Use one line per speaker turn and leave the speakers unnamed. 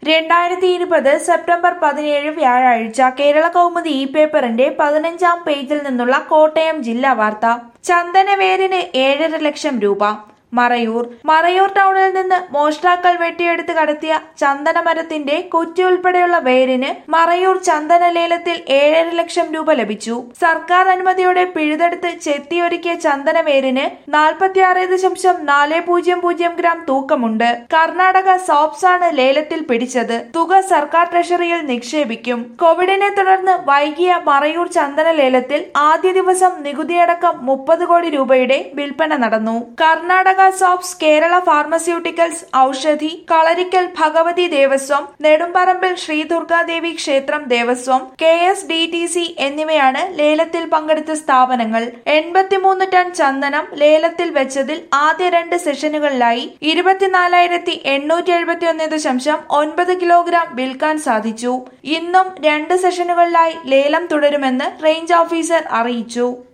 രണ്ടായിരത്തി ഇരുപത് സെപ്റ്റംബർ പതിനേഴ് വ്യാഴാഴ്ച കേരള കൗമുദി ഇ പേപ്പറിന്റെ പതിനഞ്ചാം പേജിൽ നിന്നുള്ള കോട്ടയം ജില്ലാ വാർത്ത ചന്ദനവേരിന് ഏഴര ലക്ഷം രൂപ മറയൂർ മറയൂർ ടൗണിൽ നിന്ന് മോഷ്ടാക്കൾ വെട്ടിയെടുത്ത് കടത്തിയ ചന്ദനമരത്തിന്റെ കുറ്റി ഉൾപ്പെടെയുള്ള വേരിന് മറയൂർ ചന്ദന ലേലത്തിൽ ഏഴര ലക്ഷം രൂപ ലഭിച്ചു സർക്കാർ അനുമതിയോടെ പിഴുതെടുത്ത് ചെത്തിയൊരുക്കിയ ചന്ദനവേരിന് നാൽപ്പത്തിയാറ് ദശാംശം നാല് പൂജ്യം പൂജ്യം ഗ്രാം തൂക്കമുണ്ട് കർണാടക സോപ്സ് ആണ് ലേലത്തിൽ പിടിച്ചത് തുക സർക്കാർ ട്രഷറിയിൽ നിക്ഷേപിക്കും കോവിഡിനെ തുടർന്ന് വൈകിയ മറയൂർ ചന്ദന ലേലത്തിൽ ആദ്യ ദിവസം നികുതിയടക്കം മുപ്പത് കോടി രൂപയുടെ വിൽപ്പന നടന്നു കർണാടക സോപ്സ് കേരള ഫാർമസ്യൂട്ടിക്കൽസ് ഔഷധി കളരിക്കൽ ഭഗവതി ദേവസ്വം നെടുമ്പറമ്പിൽ ശ്രീ ദുർഗാദേവി ക്ഷേത്രം Devaswom K S D T C എന്നിവയാണ് ലേലത്തിൽ പങ്കെടുത്ത സ്ഥാപനങ്ങൾ എൺപത്തിമൂന്ന് ടൺ ചന്ദനം ലേലത്തിൽ വെച്ചതിൽ ആദ്യ രണ്ട് സെഷനുകളിലായി ഇരുപത്തിനാലായിരത്തി എണ്ണൂറ്റി എഴുപത്തി ഒന്ന് ദശാംശം ഒൻപത് കിലോഗ്രാം വിൽക്കാൻ സാധിച്ചു ഇന്നും രണ്ട് സെഷനുകളിലായി ലേലം തുടരുമെന്ന് റേഞ്ച് ഓഫീസർ അറിയിച്ചു